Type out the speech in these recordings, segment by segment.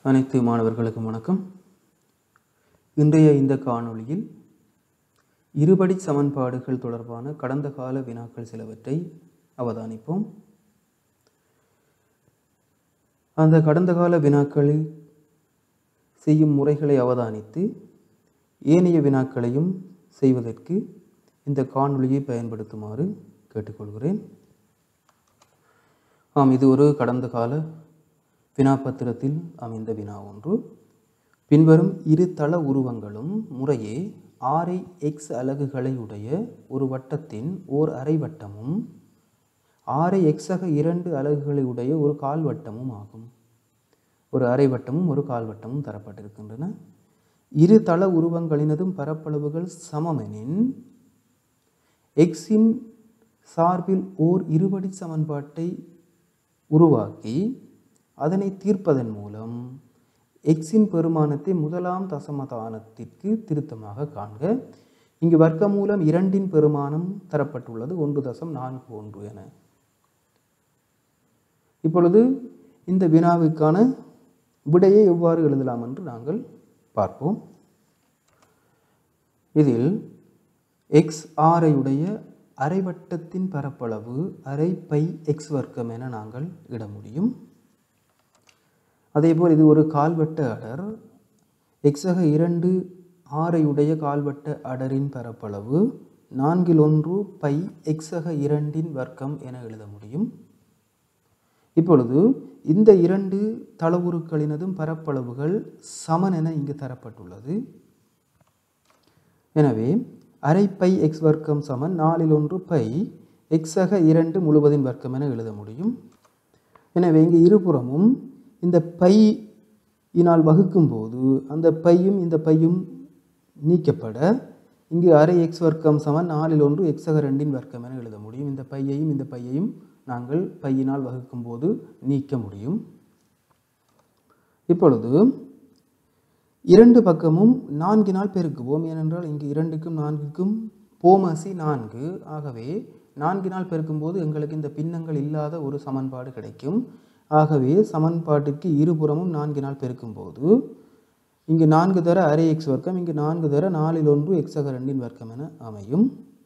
அனைத்து மாணவர்களுக்கும் வணக்கம் இன்றைய இந்த காணொளியில் இருபடி சமன்பாடுகள் தொடர்பான கடந்த கால வினாக்கள் சிலவற்றை அவதானிப்போம் அந்த கடந்த கால வினாக்களில் செய்யும் முறைகளை அவதானித்து ஏனைய வினாக்களையும் செய்வதற்கு இந்த காணொளியை பயன்படுத்துமாறு கேட்டுக்கொள்கிறேன் ஆம் இது ஒரு கடந்த கால வினாப்பத்திரத்தில் அமைந்த வினா ஒன்று பின்வரும் இரு தள உருவங்களும் முறையே ஆரை எக்ஸ் அலகுகளை உடைய ஒரு வட்டத்தின் ஓர் அரை வட்டமும் ஆரை எக்ஸக இரண்டு அலகுகளை உடைய ஒரு கால் வட்டமும் ஆகும் ஒரு அரை வட்டமும் ஒரு கால் வட்டமும் தரப்பட்டிருக்கின்றன இரு தள உருவங்களினதும் பரப்பளவுகள் சமமெனின் எக்ஸின் சார்பில் ஓர் இருபடி சமன்பாட்டை உருவாக்கி அதனை தீர்ப்பதன் மூலம் எக்ஸின் பெருமானத்தை முதலாம் தசமதானத்திற்கு திருத்தமாக காண்க இங்கு வர்க்கமூலம் இரண்டின் பெருமானம் தரப்பட்டுள்ளது ஒன்று தசம் நான்கு ஒன்று என இப்பொழுது இந்த வினாவுக்கான விடையை எவ்வாறு எழுதலாம் என்று நாங்கள் பார்ப்போம் இதில் எக்ஸ் ஆரையுடைய அரைவட்டத்தின் பரப்பளவு அரை பை எக்ஸ் வர்க்கம் என நாங்கள் இட முடியும் அதேபோல் இது ஒரு கால்வட்ட அடர் எக்ஸக இரண்டு ஆரையுடைய கால்வட்ட அடரின் பரப்பளவு நான்கில் ஒன்று பை எக்ஸக இரண்டின் வர்க்கம் என எழுத முடியும் இப்பொழுது இந்த இரண்டு தளவுருக்களினதும் பரப்பளவுகள் சமன் என இங்கு தரப்பட்டுள்ளது எனவே அரை பை எக்ஸ் வர்க்கம் சமன் நாலில் ஒன்று பை எக்ஸக இரண்டு முழுவதின் வர்க்கம் என எழுத முடியும் எனவே இங்கு இருபுறமும் இந்த பை இனால் வகுக்கும்போது அந்த பையும் இந்த பையும் நீக்கப்பட இங்கு அரை எக்ஸ் வர்க்கம் சமன் நாலில் ஒன்று எக்ஸக ரெண்டின் வர்க்கம் என எழுத முடியும் இந்த பையையும் இந்த பையையும் நாங்கள் பையினால் வகுக்கும்போது நீக்க முடியும் இப்பொழுது இரண்டு பக்கமும் நான்கினால் பெருக்குவோம் ஏனென்றால் இங்கு இரண்டுக்கும் நான்குக்கும் போமசி நான்கு ஆகவே நான்கினால் பெருக்கும்போது எங்களுக்கு இந்த பின்னங்கள் இல்லாத ஒரு சமன்பாடு கிடைக்கும் ஆகவே சமன்பாட்டிற்கு இருபுறமும் நான்கினால் பெருக்கும்போது இங்கு நான்கு தர அரை எக்ஸ் வர்க்கம் இங்கு நான்கு தர நாலில் ஒன்று எக்ஸக ரெண்டின் வர்க்கம் என அமையும்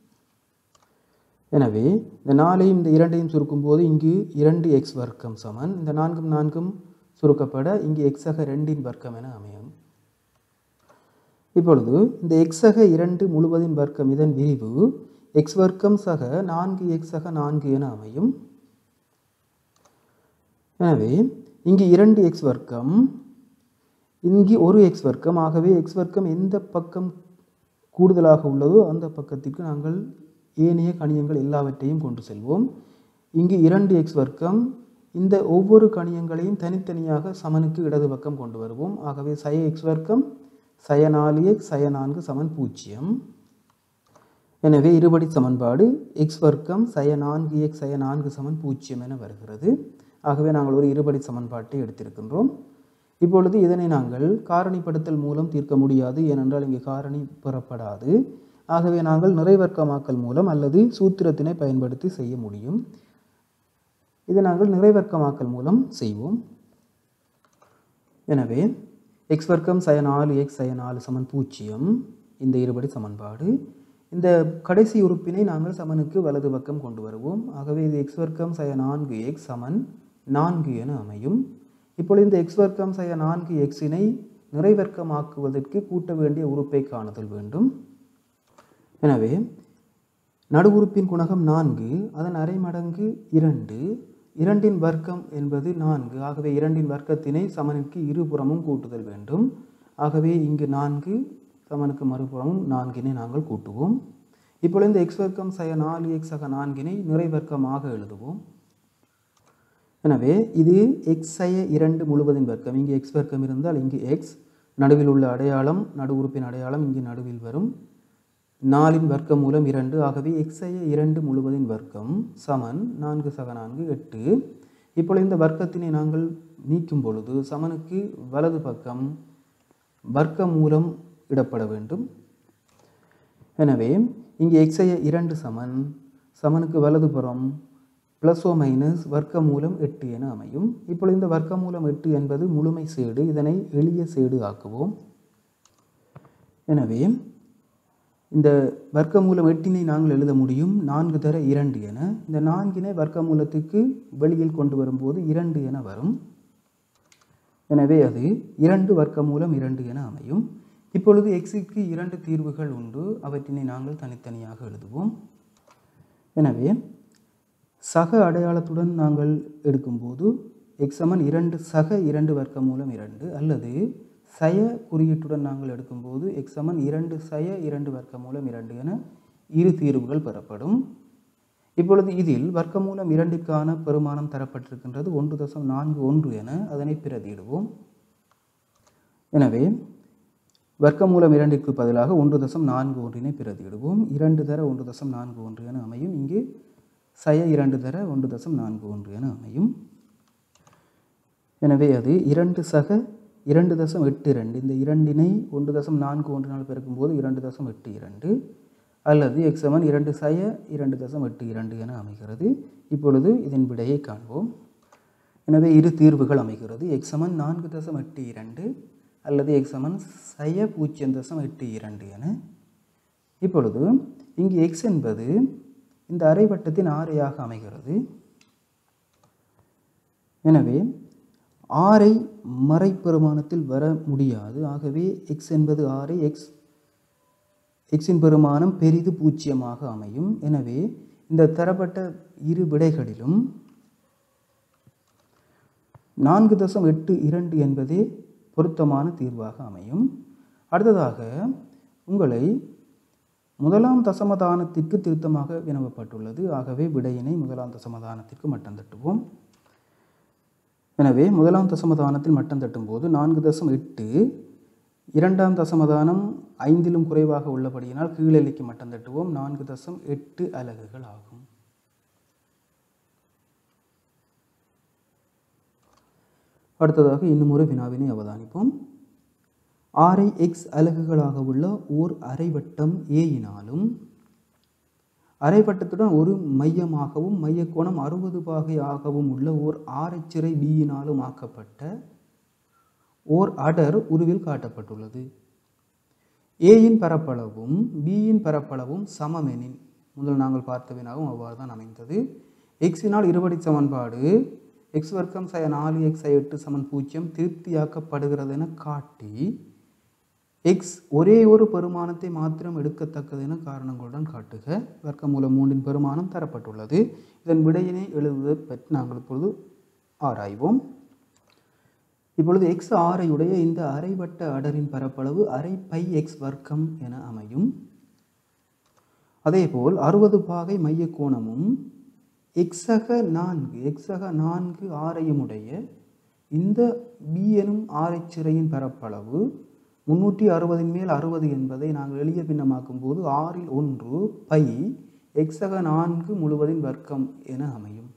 எனவே இந்த நாலையும் இந்த இரண்டையும் சுருக்கும்போது இங்கு இரண்டு எக்ஸ் வர்க்கம் சமன் இந்த நான்கும் நான்கும் சுருக்கப்பட இங்கு எக்ஸக ரெண்டின் வர்க்கம் என அமையும் இப்பொழுது இந்த எக்ஸக இரண்டு முழுவதின் வர்க்கம் இதன் விரிவு எக்ஸ் வர்க்கம் சக நான்கு எக்ஸக நான்கு என அமையும் எனவே இங்கு இரண்டு எக்ஸ் வர்க்கம் இங்கு ஒரு எக்ஸ் வர்க்கம் ஆகவே எக்ஸ் வர்க்கம் எந்த பக்கம் கூடுதலாக உள்ளதோ அந்த பக்கத்திற்கு நாங்கள் ஏனைய கணியங்கள் எல்லாவற்றையும் கொண்டு செல்வோம் இங்கு இரண்டு எக்ஸ் வர்க்கம் இந்த ஒவ்வொரு கணியங்களையும் தனித்தனியாக சமனுக்கு இடது பக்கம் கொண்டு வருவோம் ஆகவே சய எக்ஸ் வர்க்கம் சய நாலு எக்ஸ் சய நான்கு சமன் பூஜ்ஜியம் எனவே இருபடி சமன்பாடு எக்ஸ் வர்க்கம் சய நான்கு எக்ஸ் சய நான்கு சமன் பூஜ்ஜியம் என வருகிறது ஆகவே நாங்கள் ஒரு இருபடி சமன்பாட்டை எடுத்திருக்கின்றோம் இப்பொழுது இதனை நாங்கள் காரணிப்படுத்தல் மூலம் தீர்க்க முடியாது ஏனென்றால் இங்கு காரணி பெறப்படாது ஆகவே நாங்கள் நிறைவர்க்கமாக்கல் மூலம் அல்லது சூத்திரத்தினை பயன்படுத்தி செய்ய முடியும் இதை நாங்கள் நிறைவர்க்கமாக்கல் மூலம் செய்வோம் எனவே எக்ஸ் வர்க்கம் சய நாலு எக்ஸ் சய நாலு சமன் பூஜ்ஜியம் இந்த இருபடி சமன்பாடு இந்த கடைசி உறுப்பினை நாங்கள் சமனுக்கு வலது பக்கம் கொண்டு வருவோம் ஆகவே இது எக்ஸ் வர்க்கம் சய நான்கு எக்ஸ் சமன் நான்கு என அமையும் இப்பொழுது இந்த எக்ஸ் வர்க்கம் சய நான்கு எக்ஸினை நிறைவர்க்கமாக்குவதற்கு கூட்ட வேண்டிய உறுப்பை காணுதல் வேண்டும் எனவே நடு உறுப்பின் குணகம் நான்கு அதன் அரை மடங்கு இரண்டு இரண்டின் வர்க்கம் என்பது நான்கு ஆகவே இரண்டின் வர்க்கத்தினை சமனுக்கு இருபுறமும் கூட்டுதல் வேண்டும் ஆகவே இங்கு நான்கு சமனுக்கு மறுபுறமும் நான்கினை நாங்கள் கூட்டுவோம் இப்பொழுது இந்த எக்ஸ் வர்க்கம் சய நாலு எக்ஸ் ஆக நான்கினை நிறைவர்க்கமாக எழுதுவோம் எனவே இது எக்ஸ் சய இரண்டு முழுவதின் வர்க்கம் இங்கு எக்ஸ் வர்க்கம் இருந்தால் இங்கு எக்ஸ் நடுவில் உள்ள அடையாளம் நடு உறுப்பின் அடையாளம் இங்கு நடுவில் வரும் நாலின் வர்க்கம் மூலம் இரண்டு ஆகவே எக்ஸைய இரண்டு முழுவதின் வர்க்கம் சமன் நான்கு சக நான்கு எட்டு இப்பொழுது இந்த வர்க்கத்தினை நாங்கள் நீக்கும் பொழுது சமனுக்கு வலது பக்கம் வர்க்க மூலம் இடப்பட வேண்டும் எனவே இங்கே எக்ஸைய இரண்டு சமன் சமனுக்கு வலதுபுறம் ப்ளஸ் ஓ மைனஸ் வர்க்கமூலம் எட்டு என அமையும் இப்பொழுது இந்த வர்க்கமூலம் எட்டு என்பது முழுமை சேடு இதனை எளிய சேடு ஆக்குவோம் எனவே இந்த வர்க்கமூலம் எட்டினை நாங்கள் எழுத முடியும் நான்கு தர இரண்டு என இந்த நான்கினை வர்க்கமூலத்துக்கு வெளியில் கொண்டு வரும்போது இரண்டு என வரும் எனவே அது இரண்டு வர்க்கமூலம் இரண்டு என அமையும் இப்பொழுது எக்ஸுக்கு இரண்டு தீர்வுகள் உண்டு அவற்றினை நாங்கள் தனித்தனியாக எழுதுவோம் எனவே சக அடையாளத்துடன் நாங்கள் எடுக்கும்போது எக்ஸ் சமன் இரண்டு சக இரண்டு வர்க்கமூலம் இரண்டு அல்லது சய குறியீட்டுடன் நாங்கள் எடுக்கும்போது எக்ஸ் சமன் இரண்டு சய இரண்டு வர்க்கமூலம் இரண்டு என இரு தீர்வுகள் பெறப்படும் இப்பொழுது இதில் வர்க்கமூலம் இரண்டிற்கான பெருமானம் தரப்பட்டிருக்கின்றது ஒன்று தசம் நான்கு ஒன்று என அதனை பிரதியிடுவோம் எனவே வர்க்கமூலம் இரண்டிற்கு பதிலாக ஒன்று தசம் நான்கு ஒன்றினை பிரதியிடுவோம் இரண்டு தர ஒன்று தசம் நான்கு ஒன்று என அமையும் இங்கு சய இரண்டு தர ஒன்று தசம் நான்கு ஒன்று என அமையும் எனவே அது இரண்டு சக இரண்டு தசம் எட்டு இரண்டு இந்த இரண்டினை ஒன்று தசம் நான்கு ஒன்றினால் பெருக்கும்போது இரண்டு தசம் எட்டு இரண்டு அல்லது எக்ஸமன் இரண்டு சய இரண்டு தசம் எட்டு இரண்டு என அமைகிறது இப்பொழுது இதன் விடையை காண்போம் எனவே இரு தீர்வுகள் அமைகிறது எக்ஸமன் நான்கு தசம் எட்டு இரண்டு அல்லது எக்ஸமன் சய பூஜ்ஜியம் தசம் எட்டு இரண்டு என இப்பொழுது இங்கு எக்ஸ் என்பது இந்த அரைவட்டத்தின் ஆரையாக அமைகிறது எனவே ஆரை மறைப்பெருமானத்தில் வர முடியாது ஆகவே எக்ஸ் என்பது ஆரை எக்ஸ் எக்ஸின் பெருமானம் பெரிது பூஜ்ஜியமாக அமையும் எனவே இந்த தரப்பட்ட இரு விடைகளிலும் நான்கு தசம் எட்டு இரண்டு என்பதே பொருத்தமான தீர்வாக அமையும் அடுத்ததாக உங்களை முதலாம் தசமதானத்திற்கு திருத்தமாக வினவப்பட்டுள்ளது ஆகவே விடையினை முதலாம் தசமதானத்திற்கு மட்டம் தட்டுவோம் எனவே முதலாம் தசமதானத்தில் மட்டம் தட்டும்போது நான்கு தசம் எட்டு இரண்டாம் தசமதானம் ஐந்திலும் குறைவாக உள்ளபடியினால் கீழெல்லைக்கு மட்டம் தட்டுவோம் நான்கு தசம் எட்டு அலகுகள் ஆகும் அடுத்ததாக இன்னும் ஒரு வினாவினை அவதானிப்போம் ஆரை எக்ஸ் அலகுகளாக உள்ள ஓர் அரைவட்டம் ஏயினாலும் அரைவட்டத்துடன் ஒரு மையமாகவும் மையக்கோணம் அறுபது பாகையாகவும் உள்ள ஓர் ஆரைச்சிறை பியினாலும் ஆக்கப்பட்ட ஓர் அடர் உருவில் காட்டப்பட்டுள்ளது ஏயின் பரப்பளவும் பியின் பரப்பளவும் சமமெனின் முதல் நாங்கள் பார்த்த வினாவும் அவ்வாறு தான் அமைந்தது எக்ஸினால் இருபடி சமன்பாடு எக்ஸ் வர்க்கம் சய நாலு எக்ஸ் சய எட்டு சமன் பூஜ்ஜியம் திருப்தியாக்கப்படுகிறது என காட்டி எக்ஸ் ஒரே ஒரு பெருமானத்தை மாத்திரம் எடுக்கத்தக்கது என காரணங்களுடன் காட்டுக வர்க்கமூலம் மூன்றின் பெருமானம் தரப்பட்டுள்ளது இதன் விடையினை எழுதுவதை பற்றி நாங்கள் இப்பொழுது ஆராய்வோம் இப்பொழுது எக்ஸ் ஆரையுடைய இந்த அரைவட்ட அடரின் பரப்பளவு அரை பை எக்ஸ் வர்க்கம் என அமையும் அதேபோல் அறுபது பாகை மைய கோணமும் எக்ஸக நான்கு எக்ஸக நான்கு ஆரையும் உடைய இந்த பி எனும் ஆரைச்சிறையின் பரப்பளவு முன்னூற்றி அறுபதின் மேல் அறுபது என்பதை நாங்கள் எளிய பின்னமாக்கும் போது ஆறில் ஒன்று பை எக்ஸக நான்கு முழுவதின் வர்க்கம் என அமையும்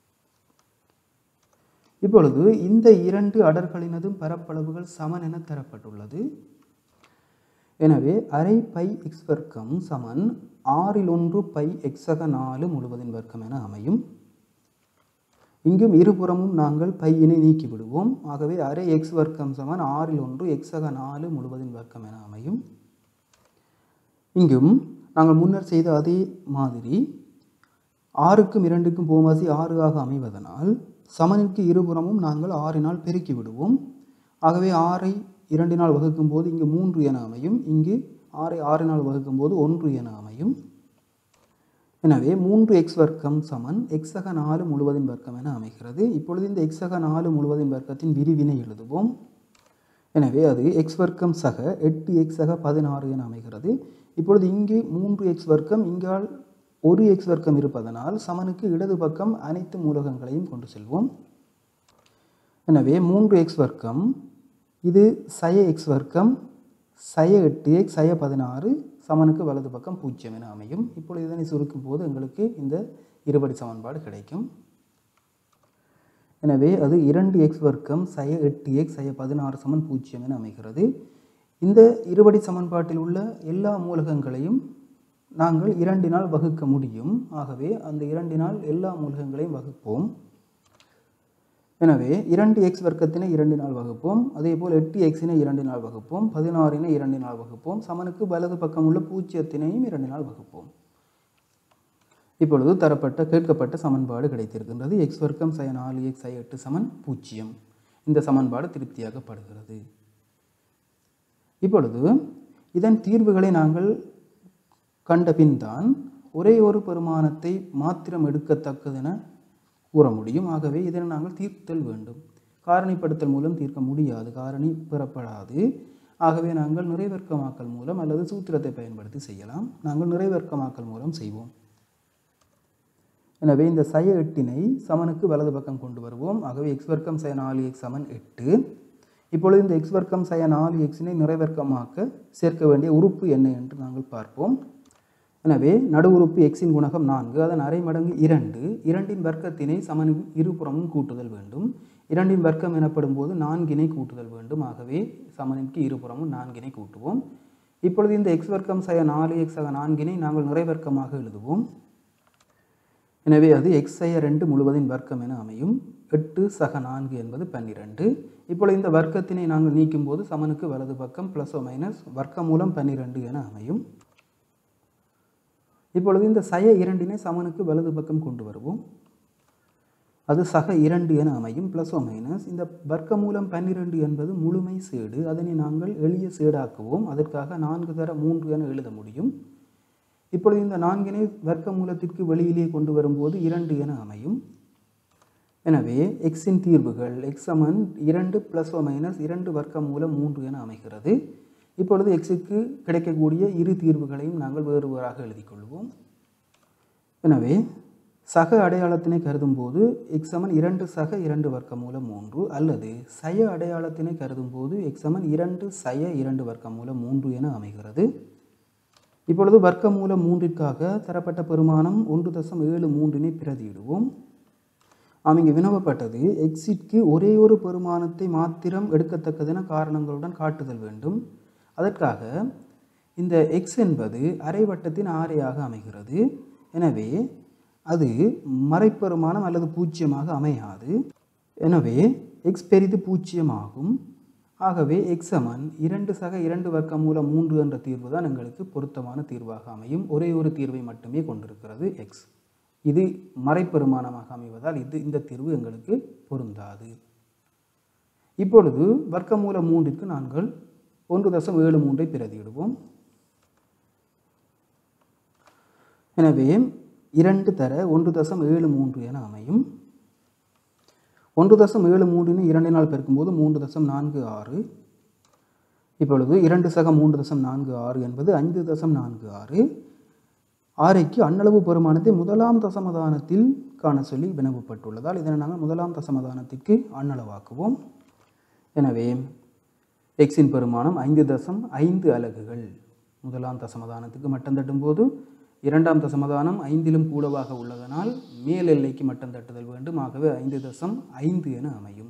இப்பொழுது இந்த இரண்டு அடர்களினதும் பரப்பளவுகள் சமன் என தரப்பட்டுள்ளது எனவே அரை பை எக்ஸ் வர்க்கம் சமன் ஆறில் ஒன்று பை எக்ஸக நாலு முழுவதின் வர்க்கம் என அமையும் இங்கும் இருபுறமும் நாங்கள் பையினை நீக்கி விடுவோம் ஆகவே அரை எக்ஸ் வர்க்கம் சமன் ஆறில் ஒன்று எக்ஸக நாலு முழுவதின் வர்க்கம் என அமையும் இங்கும் நாங்கள் முன்னர் செய்த அதே மாதிரி ஆறுக்கும் இரண்டுக்கும் போமாசி ஆறு ஆக அமைவதனால் சமனுக்கு இருபுறமும் நாங்கள் ஆறினால் பெருக்கி விடுவோம் ஆகவே ஆறை இரண்டினால் வகுக்கும் போது இங்கு மூன்று என அமையும் இங்கு ஆறை ஆறினால் வகுக்கும் போது ஒன்று என அமையும் எனவே மூன்று எக்ஸ் வர்க்கம் சமன் எக்ஸக நாலு முழுவதின் வர்க்கம் என அமைகிறது இப்பொழுது இந்த எக்ஸக நாலு முழுவதின் வர்க்கத்தின் விரிவினை எழுதுவோம் எனவே அது எக்ஸ் வர்க்கம் சக எட்டு எக்ஸ் சக பதினாறு என அமைகிறது இப்பொழுது இங்கு மூன்று எக்ஸ் வர்க்கம் இங்கால் ஒரு எக்ஸ் வர்க்கம் இருப்பதனால் சமனுக்கு இடது பக்கம் அனைத்து மூலகங்களையும் கொண்டு செல்வோம் எனவே மூன்று எக்ஸ் வர்க்கம் இது சய எக்ஸ் வர்க்கம் சய எட்டு எக்ஸ் சய பதினாறு சமனுக்கு வலது பக்கம் பூஜ்ஜியம் என அமையும் இப்பொழுது இதனை சுருக்கும் போது எங்களுக்கு இந்த இருபடி சமன்பாடு கிடைக்கும் எனவே அது இரண்டு எக்ஸ் வர்க்கம் சய எட்டு எக்ஸ் சய பதினாறு சமன் பூஜ்ஜியம் என அமைகிறது இந்த இருபடி சமன்பாட்டில் உள்ள எல்லா மூலகங்களையும் நாங்கள் இரண்டினால் வகுக்க முடியும் ஆகவே அந்த இரண்டினால் எல்லா மூலகங்களையும் வகுப்போம் எனவே இரண்டு எக்ஸ் வர்க்கத்தினை இரண்டினால் வகுப்போம் அதே போல் எட்டு எக்ஸினை இரண்டினால் வகுப்போம் பதினாறினை இரண்டினால் வகுப்போம் சமனுக்கு வலது பக்கம் உள்ள பூஜ்ஜியத்தினையும் இரண்டினால் வகுப்போம் இப்பொழுது தரப்பட்ட கேட்கப்பட்ட சமன்பாடு கிடைத்திருக்கின்றது எக்ஸ் வர்க்கம் சய நாலு எக்ஸ் சய எட்டு சமன் பூஜ்ஜியம் இந்த சமன்பாடு திருப்தியாகப்படுகிறது இப்பொழுது இதன் தீர்வுகளை நாங்கள் கண்ட பின்தான் ஒரே ஒரு பெருமானத்தை மாத்திரம் எடுக்கத்தக்கதென கூற முடியும் ஆகவே இதனை நாங்கள் தீர்த்தல் வேண்டும் காரணிப்படுத்தல் மூலம் தீர்க்க முடியாது காரணி பெறப்படாது ஆகவே நாங்கள் நிறைவர்க்கமாக்கல் மூலம் அல்லது சூத்திரத்தை பயன்படுத்தி செய்யலாம் நாங்கள் நிறைவர்க்கமாக்கல் மூலம் செய்வோம் எனவே இந்த சய எட்டினை சமனுக்கு வலது பக்கம் கொண்டு வருவோம் ஆகவே எக்ஸ் வர்க்கம் சய நாலு எக்ஸ் சமன் எட்டு இப்பொழுது இந்த எக்ஸ் வர்க்கம் சய நாலு எக்ஸினை நிறைவர்க்கமாக்க சேர்க்க வேண்டிய உறுப்பு என்ன என்று நாங்கள் பார்ப்போம் எனவே நடு உறுப்பு எக்ஸின் குணகம் நான்கு அதன் அரை மடங்கு இரண்டு இரண்டின் வர்க்கத்தினை சமன் இருபுறமும் கூட்டுதல் வேண்டும் இரண்டின் வர்க்கம் எனப்படும் போது நான்கினை கூட்டுதல் வேண்டும் ஆகவே சமனுக்கு இருபுறமும் நான்கினை கூட்டுவோம் இப்பொழுது இந்த எக்ஸ் வர்க்கம் சய நாலு எக்ஸ் ஆக நான்கினை நாங்கள் நிறைவர்க்கமாக எழுதுவோம் எனவே அது எக்ஸ் சய ரெண்டு முழுவதின் வர்க்கம் என அமையும் எட்டு சக நான்கு என்பது பன்னிரண்டு இப்பொழுது இந்த வர்க்கத்தினை நாங்கள் நீக்கும்போது சமனுக்கு வலது பக்கம் ப்ளஸ் ஓ மைனஸ் வர்க்கம் மூலம் பன்னிரண்டு என அமையும் இப்பொழுது இந்த சய இரண்டினை சமனுக்கு வலது பக்கம் கொண்டு வருவோம் அது சக இரண்டு என அமையும் ப்ளஸ் ஓ மைனஸ் இந்த வர்க்க மூலம் பன்னிரண்டு என்பது முழுமை சேடு அதனை நாங்கள் எளிய சேடாக்குவோம் அதற்காக நான்கு தர மூன்று என எழுத முடியும் இப்பொழுது இந்த நான்கினை வர்க்க மூலத்திற்கு வெளியிலே கொண்டு வரும்போது இரண்டு என அமையும் எனவே எக்ஸின் தீர்வுகள் எக்ஸ் சமன் இரண்டு ப்ளஸ் ஓ மைனஸ் இரண்டு வர்க்க மூலம் மூன்று என அமைகிறது இப்பொழுது எக்ஸுக்கு கிடைக்கக்கூடிய இரு தீர்வுகளையும் நாங்கள் வேறு வேறாக எழுதிக் கொள்வோம் எனவே சக அடையாளத்தினை கருதும்போது எக்ஸ் சமன் இரண்டு சக இரண்டு வர்க்க மூலம் மூன்று அல்லது சய அடையாளத்தினை கருதும்போது எக்ஸ் சமன் இரண்டு சய இரண்டு வர்க்க மூலம் மூன்று என அமைகிறது இப்பொழுது வர்க்க மூலம் மூன்றிற்காக தரப்பட்ட பெருமானம் ஒன்று தசம் ஏழு மூன்றினை பிரதியிடுவோம் ஆம் இங்கே வினவப்பட்டது எக்ஸிற்கு ஒரே ஒரு பெருமானத்தை மாத்திரம் எடுக்கத்தக்கதென காரணங்களுடன் காட்டுதல் வேண்டும் அதற்காக இந்த எக்ஸ் என்பது அரைவட்டத்தின் ஆரையாக அமைகிறது எனவே அது மறைப்பெருமானம் அல்லது பூஜ்ஜியமாக அமையாது எனவே எக்ஸ் பெரிது பூஜ்ஜியமாகும் ஆகவே எக்ஸ் சமன் இரண்டு சக இரண்டு வர்க்க மூலம் மூன்று என்ற தீர்வு தான் எங்களுக்கு பொருத்தமான தீர்வாக அமையும் ஒரே ஒரு தீர்வை மட்டுமே கொண்டிருக்கிறது எக்ஸ் இது மறைப்பெருமானமாக அமைவதால் இது இந்த தீர்வு எங்களுக்கு பொருந்தாது இப்பொழுது வர்க்க மூலம் மூன்றிற்கு நாங்கள் ஒன்று தசம் ஏழு மூன்றை பிரதியிடுவோம் எனவே இரண்டு தர ஒன்று தசம் ஏழு மூன்று என அமையும் ஒன்று தசம் ஏழு மூன்றினை இரண்டினால் பெருக்கும்போது மூன்று தசம் நான்கு ஆறு இப்பொழுது இரண்டு சக மூன்று தசம் நான்கு ஆறு என்பது ஐந்து தசம் நான்கு ஆறு ஆரைக்கு அன்னளவு பெருமானத்தை முதலாம் தசமதானத்தில் காண சொல்லி வினவப்பட்டுள்ளதால் இதனை நாங்கள் முதலாம் தசமதானத்திற்கு அன்னளவாக்குவோம் எனவே எக்ஸின் பெருமானம் ஐந்து தசம் ஐந்து அலகுகள் முதலாம் தசமதானத்துக்கு மட்டம் தட்டும்போது இரண்டாம் தசமதானம் ஐந்திலும் கூடவாக உள்ளதனால் மேல் எல்லைக்கு மட்டம் தட்டுதல் வேண்டும் ஆகவே ஐந்து தசம் ஐந்து என அமையும்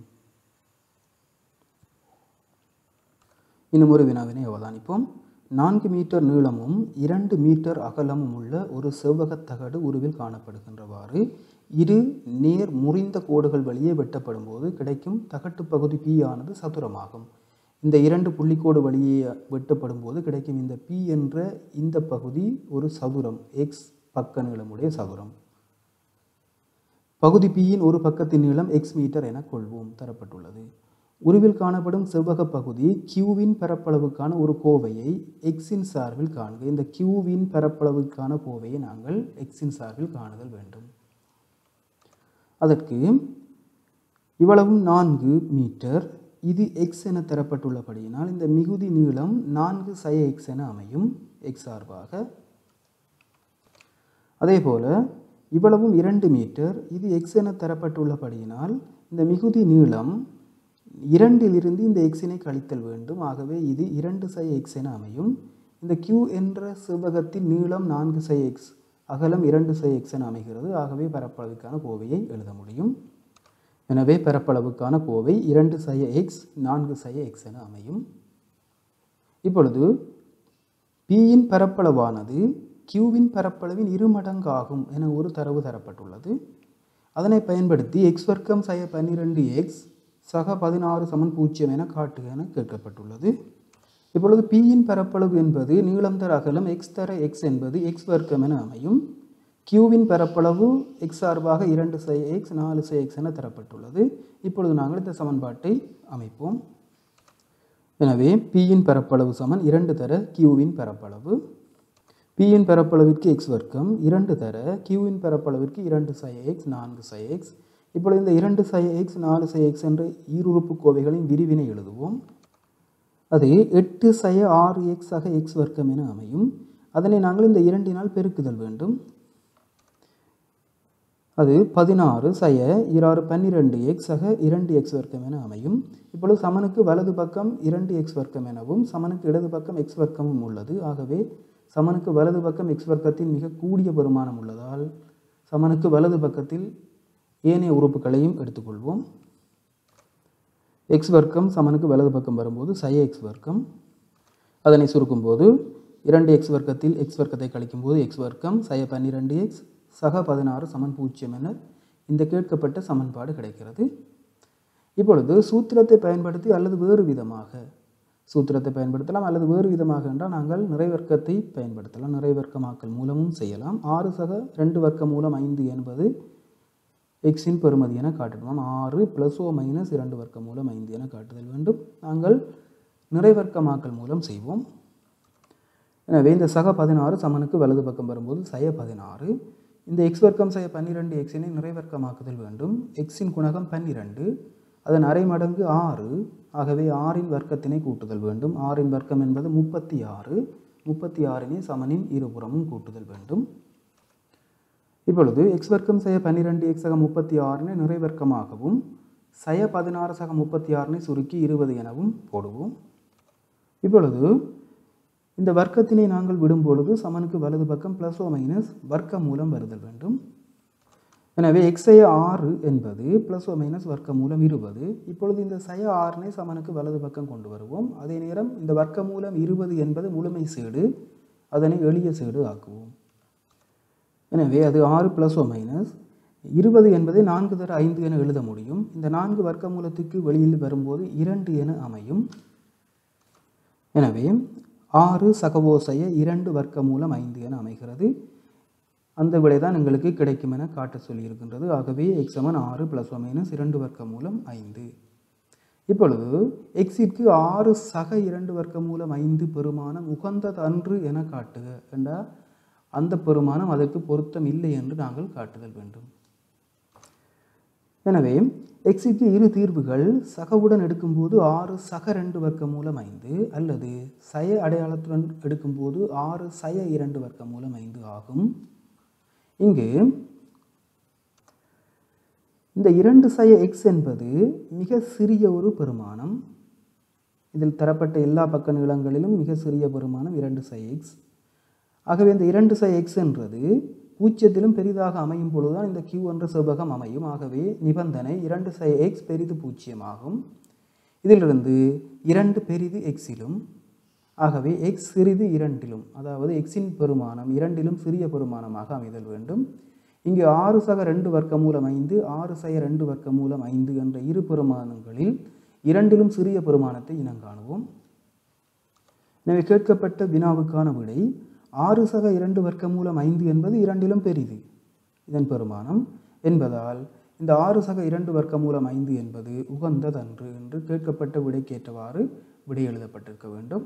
இன்னும் ஒரு வினாவினை அவதானிப்போம் நான்கு மீட்டர் நீளமும் இரண்டு மீட்டர் அகலமும் உள்ள ஒரு செவ்வகத் தகடு உருவில் காணப்படுகின்றவாறு இரு நேர் முறிந்த கோடுகள் வழியே வெட்டப்படும் போது கிடைக்கும் தகட்டு பகுதி P ஆனது சதுரமாகும் இந்த இரண்டு புள்ளிக்கோடு வழியே வெட்டப்படும் போது கிடைக்கும் இந்த P என்ற இந்த பகுதி ஒரு சதுரம் எக்ஸ் பக்க நீளமுடைய சதுரம் பகுதி Pயின் ஒரு பக்கத்தின் நீளம் எக்ஸ் மீட்டர் என கொள்வோம் தரப்பட்டுள்ளது உருவில் காணப்படும் செவ்வக பகுதி கியூவின் பரப்பளவுக்கான ஒரு கோவையை எக்ஸின் சார்பில் காண்க இந்த கியூவின் பரப்பளவுக்கான கோவையை நாங்கள் எக்ஸின் சார்பில் காணுதல் வேண்டும் அதற்கு இவ்வளவும் நான்கு மீட்டர் இது எக்ஸ் என தரப்பட்டுள்ளபடியினால் இந்த மிகுதி நீளம் நான்கு சய எக்ஸ் என அமையும் எக்ஸ் சார்பாக அதே போல இவ்வளவும் இரண்டு மீட்டர் இது எக்ஸ் என தரப்பட்டுள்ளபடியினால் இந்த மிகுதி நீளம் இரண்டிலிருந்து இந்த எக்ஸினை கழித்தல் வேண்டும் ஆகவே இது இரண்டு சை எக்ஸ் என அமையும் இந்த கியூ என்ற செவ்வகத்தின் நீளம் நான்கு சை எக்ஸ் அகலம் இரண்டு சை எக்ஸ் என அமைகிறது ஆகவே பரப்பளவுக்கான கோவையை எழுத முடியும் எனவே பரப்பளவுக்கான கோவை இரண்டு சய எக்ஸ் நான்கு சய எக்ஸ் என அமையும் இப்பொழுது பியின் பரப்பளவானது கியூவின் பரப்பளவின் இரு மடங்கு ஆகும் என ஒரு தரவு தரப்பட்டுள்ளது அதனை பயன்படுத்தி எக்ஸ் வர்க்கம் சய பன்னிரெண்டு எக்ஸ் சக பதினாறு சமன் பூஜ்ஜியம் என காட்டுக என கேட்கப்பட்டுள்ளது இப்பொழுது பியின் பரப்பளவு என்பது நீளம் தர அகலம் எக்ஸ் தர எக்ஸ் என்பது எக்ஸ் வர்க்கம் என அமையும் கியூவின் பரப்பளவு எக்ஸ் சார்பாக இரண்டு சை எக்ஸ் நாலு சை எக்ஸ் என தரப்பட்டுள்ளது இப்பொழுது நாங்கள் இந்த சமன்பாட்டை அமைப்போம் எனவே பியின் பரப்பளவு சமன் இரண்டு தர கியூவின் பரப்பளவு பியின் பரப்பளவிற்கு எக்ஸ் வர்க்கம் இரண்டு தர கியூவின் பரப்பளவிற்கு இரண்டு சை எக்ஸ் நான்கு சை எக்ஸ் இப்பொழுது இந்த இரண்டு சை எக்ஸ் நாலு சை எக்ஸ் என்ற ஈருறுப்பு கோவைகளின் விரிவினை எழுதுவோம் அது எட்டு சய ஆறு எக்ஸ் ஆக எக்ஸ் வர்க்கம் என அமையும் அதனை நாங்கள் இந்த இரண்டினால் பெருக்குதல் வேண்டும் அது பதினாறு சய இராறு பன்னிரெண்டு எக்ஸ் ஆக இரண்டு எக்ஸ் வர்க்கம் என அமையும் இப்பொழுது சமனுக்கு வலது பக்கம் இரண்டு எக்ஸ் வர்க்கம் எனவும் சமனுக்கு இடது பக்கம் எக்ஸ் வர்க்கமும் உள்ளது ஆகவே சமனுக்கு வலது பக்கம் எக்ஸ் வர்க்கத்தின் மிக கூடிய பெருமானம் உள்ளதால் சமனுக்கு வலது பக்கத்தில் ஏனைய உறுப்புகளையும் எடுத்துக்கொள்வோம் எக்ஸ் வர்க்கம் சமனுக்கு வலது பக்கம் வரும்போது சய எக்ஸ் வர்க்கம் அதனை சுருக்கும்போது இரண்டு எக்ஸ் வர்க்கத்தில் எக்ஸ் வர்க்கத்தை கழிக்கும்போது எக்ஸ் வர்க்கம் சய பன்னிரெண்டு எக்ஸ் சக பதினாறு சமன் பூஜ்ஜியம் என இந்த கேட்கப்பட்ட சமன்பாடு கிடைக்கிறது இப்பொழுது சூத்திரத்தை பயன்படுத்தி அல்லது வேறு விதமாக சூத்திரத்தை பயன்படுத்தலாம் அல்லது வேறு விதமாக என்றால் நாங்கள் நிறைவர்க்கத்தை பயன்படுத்தலாம் நிறைவர்க்கமாக்கல் மூலமும் செய்யலாம் ஆறு சக ரெண்டு வர்க்க மூலம் ஐந்து என்பது எக்ஸின் பெறுமதி என காட்டிடுவோம் ஆறு ப்ளஸ் ஓ மைனஸ் இரண்டு வர்க்க மூலம் ஐந்து என காட்டுதல் வேண்டும் நாங்கள் நிறைவர்க்கமாக்கல் மூலம் செய்வோம் எனவே இந்த சக பதினாறு சமனுக்கு வலது பக்கம் வரும்போது சய பதினாறு இந்த எக்ஸ் வர்க்கம் சய பன்னிரெண்டு எக்ஸினை நிறைவர்க்கமாக்குதல் வேண்டும் எக்ஸின் குணகம் பன்னிரெண்டு அதன் அரை மடங்கு ஆறு ஆகவே ஆறின் வர்க்கத்தினை கூட்டுதல் வேண்டும் ஆறின் வர்க்கம் என்பது முப்பத்தி ஆறு முப்பத்தி ஆறினை சமனின் இருபுறமும் கூட்டுதல் வேண்டும் இப்பொழுது எக்ஸ் வர்க்கம் சய பன்னிரெண்டு எக்ஸ் சக முப்பத்தி ஆறினை நிறைவர்க்கமாகவும் சய பதினாறு சக முப்பத்தி ஆறினை சுருக்கி இருபது எனவும் போடுவோம் இப்பொழுது இந்த வர்க்கத்தினை நாங்கள் விடும் பொழுது சமனுக்கு வலது பக்கம் ப்ளஸ் ஓ மைனஸ் வர்க்க மூலம் வருதல் வேண்டும் எனவே எக்ஸய ஆறு என்பது ப்ளஸ் ஓ மைனஸ் வர்க்க மூலம் இருபது இப்பொழுது இந்த சய ஆறினை சமனுக்கு வலது பக்கம் கொண்டு வருவோம் அதே நேரம் இந்த வர்க்க மூலம் இருபது என்பது முழுமை சேடு அதனை எளிய சேடு ஆக்குவோம் எனவே அது ஆறு ப்ளஸ் ஓ மைனஸ் இருபது என்பதை நான்கு தர ஐந்து என எழுத முடியும் இந்த நான்கு வர்க்க மூலத்துக்கு வெளியில் வரும்போது இரண்டு என அமையும் எனவே ஆறு சகவோசைய இரண்டு வர்க்க மூலம் ஐந்து என அமைகிறது அந்த விடை தான் எங்களுக்கு கிடைக்கும் என காட்ட சொல்லியிருக்கின்றது ஆகவே எக்ஸமன் ஆறு ப்ளஸ் ஒ மைனஸ் இரண்டு வர்க்க மூலம் ஐந்து இப்பொழுது எக்ஸிற்கு ஆறு சக இரண்டு வர்க்க மூலம் ஐந்து பெருமானம் உகந்ததன்று என காட்டுக என்றால் அந்த பெருமானம் அதற்கு பொருத்தம் இல்லை என்று நாங்கள் காட்டுதல் வேண்டும் எனவே எக்ஸிக்கு இரு தீர்வுகள் சகவுடன் எடுக்கும்போது ஆறு சக ரெண்டு வர்க்க மூலம் ஐந்து அல்லது சய அடையாளத்துடன் எடுக்கும்போது ஆறு சய இரண்டு வர்க்க மூலம் ஐந்து ஆகும் இங்கு இந்த இரண்டு சய எக்ஸ் என்பது மிக சிறிய ஒரு பெருமானம் இதில் தரப்பட்ட எல்லா பக்க நீளங்களிலும் மிக சிறிய பெருமானம் இரண்டு சை எக்ஸ் ஆகவே இந்த இரண்டு சை எக்ஸ் என்றது பூஜ்ஜியத்திலும் பெரிதாக அமையும் பொழுதுதான் இந்த கியூ என்ற செவ்வகம் அமையும் ஆகவே நிபந்தனை இரண்டு சை எக்ஸ் பெரிது பூஜ்ஜியமாகும் இதிலிருந்து இரண்டு பெரிது எக்ஸிலும் ஆகவே எக்ஸ் சிறிது இரண்டிலும் அதாவது எக்ஸின் பெருமானம் இரண்டிலும் சிறிய பெருமானமாக அமைதல் வேண்டும் இங்கு ஆறு சக ரெண்டு வர்க்க மூலம் ஐந்து ஆறு சய ரெண்டு வர்க்க மூலம் ஐந்து என்ற இரு பெருமானங்களில் இரண்டிலும் சிறிய பெருமானத்தை இனங்காணுவோம் எனவே கேட்கப்பட்ட வினாவுக்கான விடை ஆறு சக இரண்டு வர்க்க மூலம் ஐந்து என்பது இரண்டிலும் பெரிது இதன் பெருமானம் என்பதால் இந்த ஆறு சக இரண்டு வர்க்க மூலம் ஐந்து என்பது உகந்ததன்று என்று கேட்கப்பட்ட விடைக்கேற்றவாறு விடை எழுதப்பட்டிருக்க வேண்டும்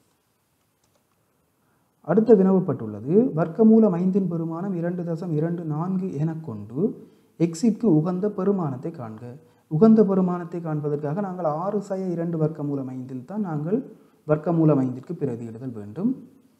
அடுத்த வினவப்பட்டுள்ளது வர்க்கமூலம் ஐந்தின் பெருமானம் இரண்டு தசம் இரண்டு நான்கு எனக் கொண்டு எக்ஸிற்கு உகந்த பெருமானத்தை காண்க உகந்த பெருமானத்தை காண்பதற்காக நாங்கள் ஆறு சய இரண்டு வர்க்கமூலம் ஐந்தில் தான் நாங்கள் வர்க்கமூலம் ஐந்திற்கு பிரதியிடுதல் வேண்டும்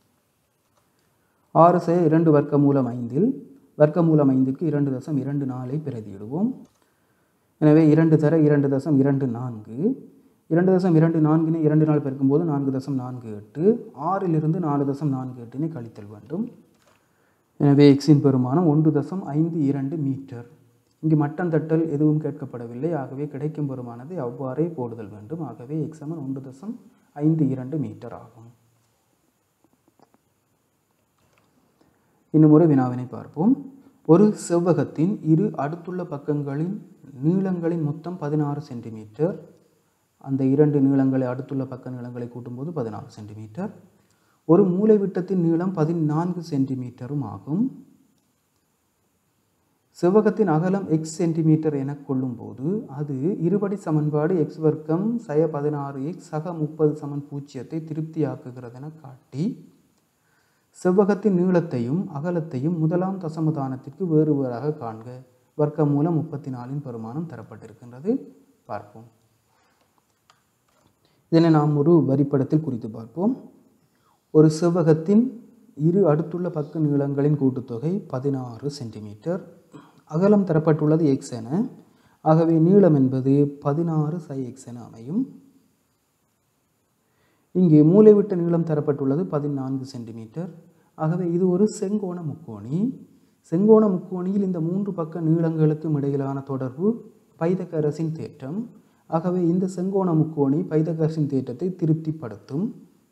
ஆறு சய இரண்டு வர்க்கமூலம் ஐந்தில் வர்க்கமூலம் ஐந்திற்கு இரண்டு தசம் இரண்டு நாலை பிரதியிடுவோம் எனவே இரண்டு தர இரண்டு தசம் இரண்டு நான்கு இரண்டு தசம் இரண்டு நான்கினை இரண்டு நாள் பெருக்கும்போது நான்கு தசம் நான்கு எட்டு ஆறிலிருந்து நாலு தசம் நான்கு எட்டினை கழித்தல் வேண்டும் எனவே எக்ஸின் பெருமானம் ஒன்று தசம் ஐந்து இரண்டு மீட்டர் இங்கு மட்டம் தட்டல் எதுவும் கேட்கப்படவில்லை ஆகவே கிடைக்கும் பெருமானதை அவ்வாறே போடுதல் வேண்டும் ஆகவே எக்ஸமன் ஒன்று தசம் ஐந்து இரண்டு மீட்டர் ஆகும் இன்னும் ஒரு வினாவினை பார்ப்போம் ஒரு செவ்வகத்தின் இரு அடுத்துள்ள பக்கங்களின் நீளங்களின் மொத்தம் பதினாறு சென்டிமீட்டர் அந்த இரண்டு நீளங்களை அடுத்துள்ள பக்க நீளங்களை கூட்டும்போது பதினாறு சென்டிமீட்டர் ஒரு மூலைவிட்டத்தின் நீளம் பதினான்கு சென்டிமீட்டரும் ஆகும் செவ்வகத்தின் அகலம் எக்ஸ் சென்டிமீட்டர் என கொள்ளும்போது அது இருபடி சமன்பாடு எக்ஸ் வர்க்கம் சய பதினாறு எக்ஸ் சக முப்பது சமன் பூஜ்ஜியத்தை திருப்தியாக்குகிறது என காட்டி செவ்வகத்தின் நீளத்தையும் அகலத்தையும் முதலாம் தசமதானத்திற்கு வேறு வேறாக காண்க வர்க்க மூலம் முப்பத்தி நாலின் பெருமானம் தரப்பட்டிருக்கின்றது பார்ப்போம் இதனை நாம் ஒரு வரிப்படத்தில் குறித்து பார்ப்போம் ஒரு செவ்வகத்தின் இரு அடுத்துள்ள பக்க நீளங்களின் கூட்டுத்தொகை பதினாறு சென்டிமீட்டர் அகலம் தரப்பட்டுள்ளது எக்ஸ் என ஆகவே நீளம் என்பது பதினாறு சை எக்ஸ் என அமையும் இங்கே மூலைவிட்ட நீளம் தரப்பட்டுள்ளது பதினான்கு சென்டிமீட்டர் ஆகவே இது ஒரு செங்கோண முக்கோணி செங்கோண முக்கோணியில் இந்த மூன்று பக்க நீளங்களுக்கும் இடையிலான தொடர்பு பைதகரசின் தேற்றம் ஆகவே இந்த செங்கோண முக்கோணி பைதகரசின் தேற்றத்தை திருப்திப்படுத்தும்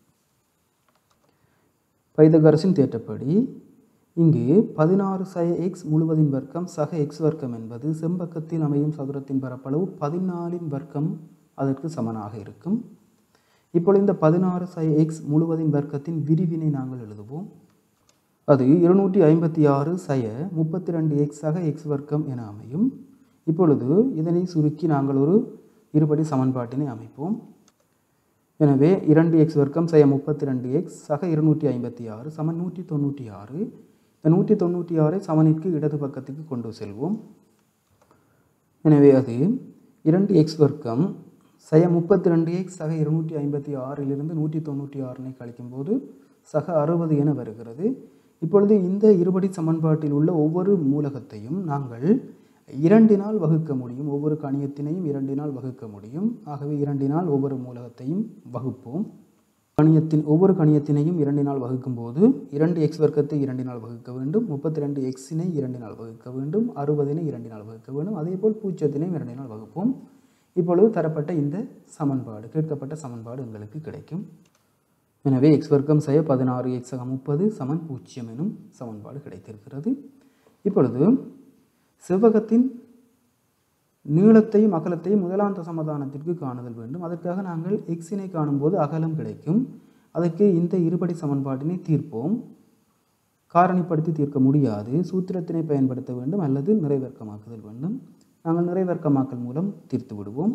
பைதகரசின் தேற்றப்படி இங்கு பதினாறு சய எக்ஸ் முழுவதின் வர்க்கம் சக எக்ஸ் வர்க்கம் என்பது செம்பக்கத்தில் அமையும் சதுரத்தின் பரப்பளவு பதினாலின் வர்க்கம் அதற்கு சமனாக இருக்கும் இப்பொழுது இந்த பதினாறு சய எக்ஸ் முழுவதின் வர்க்கத்தின் விரிவினை நாங்கள் எழுதுவோம் அது இருநூற்றி ஐம்பத்தி ஆறு சய முப்பத்தி ரெண்டு எக்ஸ் சக எக்ஸ் வர்க்கம் என அமையும் இப்பொழுது இதனை சுருக்கி நாங்கள் ஒரு இருபடி சமன்பாட்டினை அமைப்போம் எனவே இரண்டு எக்ஸ் வர்க்கம் சய முப்பத்தி ரெண்டு எக்ஸ் சக இருநூற்றி ஐம்பத்தி ஆறு சமன் நூற்றி தொண்ணூற்றி ஆறு இந்த நூற்றி தொண்ணூற்றி ஆறை சமனிற்கு இடது பக்கத்துக்கு கொண்டு செல்வோம் எனவே அது இரண்டு எக்ஸ் வர்க்கம் சய முப்பத்தி ரெண்டு எக்ஸ் சக இருநூற்றி ஐம்பத்தி ஆறிலிருந்து நூற்றி தொண்ணூற்றி ஆறினை கழிக்கும்போது சக அறுபது என வருகிறது இப்பொழுது இந்த இருபடி சமன்பாட்டில் உள்ள ஒவ்வொரு மூலகத்தையும் நாங்கள் இரண்டினால் வகுக்க முடியும் ஒவ்வொரு கணியத்தினையும் இரண்டினால் வகுக்க முடியும் ஆகவே இரண்டினால் ஒவ்வொரு மூலகத்தையும் வகுப்போம் கணியத்தின் ஒவ்வொரு கணியத்தினையும் இரண்டினால் வகுக்கும் போது இரண்டு எக்ஸ் வர்க்கத்தை இரண்டினால் வகுக்க வேண்டும் முப்பத்தி ரெண்டு எக்ஸினை இரண்டினால் வகுக்க வேண்டும் அறுபதினை இரண்டினால் வகுக்க வேண்டும் அதேபோல் பூஜ்ஜியத்தினையும் இரண்டினால் வகுப்போம் இப்பொழுது தரப்பட்ட இந்த சமன்பாடு கேட்கப்பட்ட சமன்பாடு எங்களுக்கு கிடைக்கும் எனவே எக்ஸ் வர்க்கம் செய்ய பதினாறு எக்ஸ் முப்பது சமன் பூஜ்ஜியம் எனும் சமன்பாடு கிடைத்திருக்கிறது இப்பொழுது செவ்வகத்தின் நீளத்தையும் அகலத்தையும் முதலாம் தசமதானத்திற்கு காணுதல் வேண்டும் அதற்காக நாங்கள் எக்ஸினை காணும்போது அகலம் கிடைக்கும் அதற்கு இந்த இருபடி சமன்பாட்டினை தீர்ப்போம் காரணிப்படுத்தி தீர்க்க முடியாது சூத்திரத்தினை பயன்படுத்த வேண்டும் அல்லது நிறைவேற்கமாக்குதல் வேண்டும் நாங்கள் நிறைவேற்கமாக்கல் மூலம் தீர்த்து விடுவோம்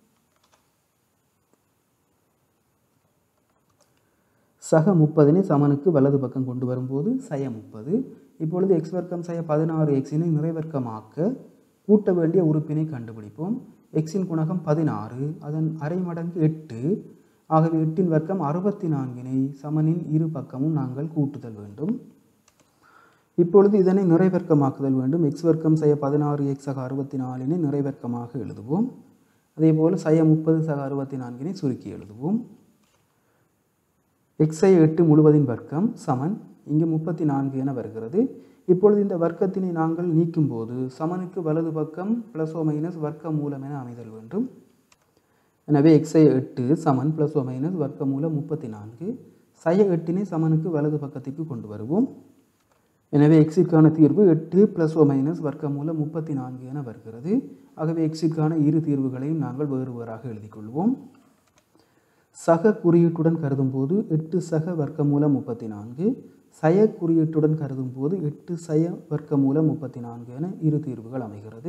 சக முப்பதினை சமனுக்கு வலது பக்கம் கொண்டு வரும்போது சய முப்பது இப்பொழுது எக்ஸ் வர்க்கம் சய பதினாறு எக்ஸினை நிறைவர்க்கமாக்க கூட்ட வேண்டிய உறுப்பினை கண்டுபிடிப்போம் எக்ஸின் குணகம் பதினாறு அதன் அரை மடங்கு எட்டு ஆகவே எட்டின் வர்க்கம் அறுபத்தி நான்கினை சமனின் இரு பக்கமும் நாங்கள் கூட்டுதல் வேண்டும் இப்பொழுது இதனை நிறைவர்க்கமாக்குதல் வேண்டும் எக்ஸ் வர்க்கம் சய பதினாறு எக்ஸ் சக அறுபத்தி நாலினை நிறைவர்க்கமாக எழுதுவோம் அதேபோல் சய முப்பது சக அறுபத்தி நான்கினை சுருக்கி எழுதுவோம் எக்ஸை எட்டு முழுவதின் வர்க்கம் சமன் இங்கு முப்பத்தி நான்கு என வருகிறது இப்பொழுது இந்த வர்க்கத்தினை நாங்கள் நீக்கும்போது சமனுக்கு வலது பக்கம் ப்ளஸ் ஓ மைனஸ் வர்க்க மூலம் என அமைதல் வேண்டும் எனவே எக்ஸை எட்டு சமன் ப்ளஸ் ஓ மைனஸ் வர்க்க மூலம் முப்பத்தி நான்கு சய எட்டினை சமனுக்கு வலது பக்கத்திற்கு கொண்டு வருவோம் எனவே எக்ஸிற்கான தீர்வு எட்டு ப்ளஸ் ஓ மைனஸ் வர்க்க மூலம் முப்பத்தி நான்கு என வருகிறது ஆகவே எக்ஸிற்கான இரு தீர்வுகளையும் நாங்கள் வேறு வேறாக எழுதிக் கொள்வோம் சக குறியீட்டுடன் கருதும்போது எட்டு சக வர்க்க மூலம் முப்பத்தி நான்கு சய குறியீட்டுடன் கருதும் போது எட்டு சய வர்க்க மூலம் முப்பத்தி நான்கு என இரு தீர்வுகள் அமைகிறது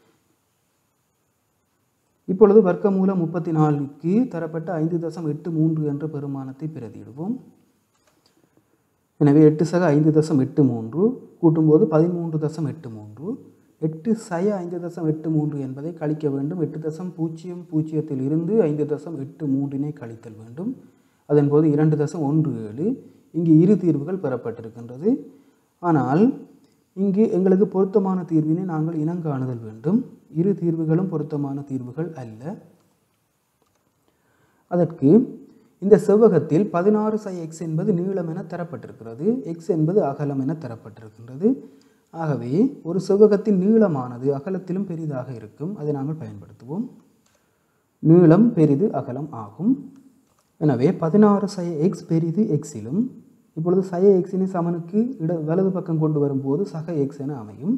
இப்பொழுது வர்க்க மூலம் முப்பத்தி நாலுக்கு தரப்பட்ட ஐந்து தசம் எட்டு மூன்று என்ற பெருமானத்தை பிரதியிடுவோம் எனவே எட்டு சக ஐந்து தசம் எட்டு மூன்று கூட்டும்போது பதிமூன்று தசம் எட்டு மூன்று எட்டு சய ஐந்து தசம் எட்டு மூன்று என்பதை கழிக்க வேண்டும் எட்டு தசம் பூஜ்ஜியம் பூஜ்ஜியத்தில் இருந்து ஐந்து தசம் எட்டு மூன்றினை கழித்தல் வேண்டும் அதன்போது இரண்டு தசம் ஒன்று ஏழு இங்கு இரு தீர்வுகள் பெறப்பட்டிருக்கின்றது ஆனால் இங்கு எங்களுக்கு பொருத்தமான தீர்வினை நாங்கள் இனங்காணுதல் வேண்டும் இரு தீர்வுகளும் பொருத்தமான தீர்வுகள் அல்ல அதற்கு இந்த செவ்வகத்தில் பதினாறு சை எக்ஸ் என்பது நீளம் என தரப்பட்டிருக்கிறது எக்ஸ் என்பது அகலம் என தரப்பட்டிருக்கின்றது ஆகவே ஒரு செவ்வகத்தின் நீளமானது அகலத்திலும் பெரிதாக இருக்கும் அதை நாங்கள் பயன்படுத்துவோம் நீளம் பெரிது அகலம் ஆகும் எனவே பதினாறு சை எக்ஸ் பெரிது எக்ஸிலும் இப்பொழுது சய எக்ஸினை சமனுக்கு இட வலது பக்கம் கொண்டு வரும்போது சக எக்ஸ் என அமையும்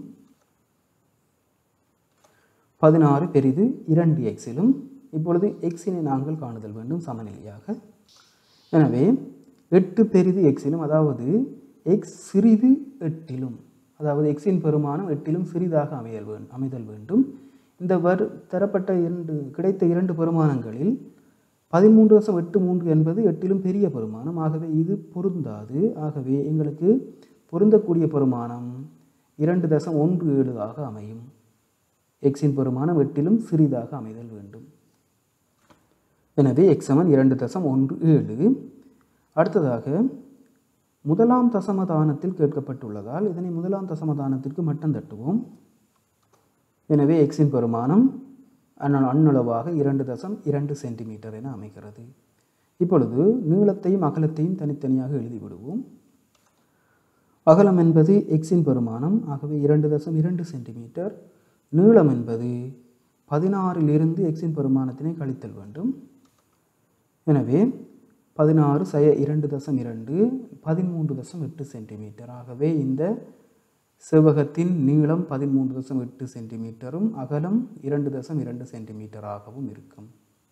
பதினாறு பெரிது இரண்டு எக்ஸிலும் இப்பொழுது எக்ஸினை நாங்கள் காணுதல் வேண்டும் சமநிலையாக எனவே எட்டு பெரிது எக்ஸிலும் அதாவது எக்ஸ் சிறிது எட்டிலும் அதாவது எக்ஸின் பெருமானம் எட்டிலும் சிறிதாக அமையல் வேண்டும் அமைதல் வேண்டும் இந்த வரு தரப்பட்ட இரண்டு கிடைத்த இரண்டு பெருமானங்களில் பதிமூன்று தசம் எட்டு மூன்று என்பது எட்டிலும் பெரிய பெருமானம் ஆகவே இது பொருந்தாது ஆகவே எங்களுக்கு பொருந்தக்கூடிய பெருமானம் இரண்டு தசம் ஒன்று ஏழு ஆக அமையும் எக்ஸின் பெருமானம் எட்டிலும் சிறிதாக அமைதல் வேண்டும் எனவே எக்ஸ் சமன் இரண்டு தசம் ஒன்று ஏழு அடுத்ததாக முதலாம் தசமதானத்தில் கேட்கப்பட்டுள்ளதால் இதனை முதலாம் தசமதானத்திற்கு மட்டம் தட்டுவோம் எனவே எக்ஸின் பெருமானம் அண்ண அண்ணளவாக இரண்டு தசம் இரண்டு சென்டிமீட்டர் என அமைகிறது இப்பொழுது நீளத்தையும் அகலத்தையும் தனித்தனியாக எழுதிவிடுவோம் அகலம் என்பது எக்ஸின் பெருமானம் ஆகவே இரண்டு தசம் இரண்டு சென்டிமீட்டர் நீளம் என்பது பதினாறிலிருந்து எக்ஸின் பெருமானத்தினை கழித்தல் வேண்டும் எனவே பதினாறு சய இரண்டு தசம் இரண்டு பதிமூன்று தசம் எட்டு சென்டிமீட்டர் ஆகவே இந்த செவ்வகத்தின் நீளம் பதிமூன்று தசம் எட்டு சென்டிமீட்டரும் அகலம் இரண்டு தசம் இரண்டு சென்டிமீட்டராகவும் இருக்கும்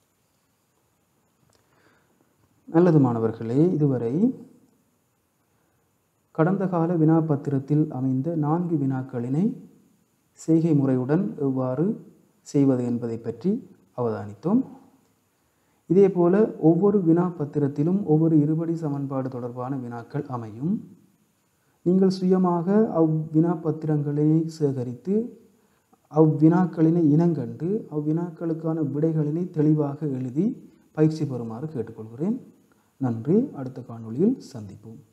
நல்லது மாணவர்களே இதுவரை கடந்த கால வினாப்பத்திரத்தில் அமைந்த நான்கு வினாக்களினை செய்கை முறையுடன் எவ்வாறு செய்வது என்பதை பற்றி அவதானித்தோம் இதேபோல ஒவ்வொரு வினா பத்திரத்திலும் ஒவ்வொரு இருபடி சமன்பாடு தொடர்பான வினாக்கள் அமையும் நீங்கள் சுயமாக அவ்வினா பத்திரங்களை சேகரித்து அவ்வினாக்களினை இனங்கண்டு அவ்வினாக்களுக்கான விடைகளினை தெளிவாக எழுதி பயிற்சி பெறுமாறு கேட்டுக்கொள்கிறேன் நன்றி அடுத்த காணொளியில் சந்திப்போம்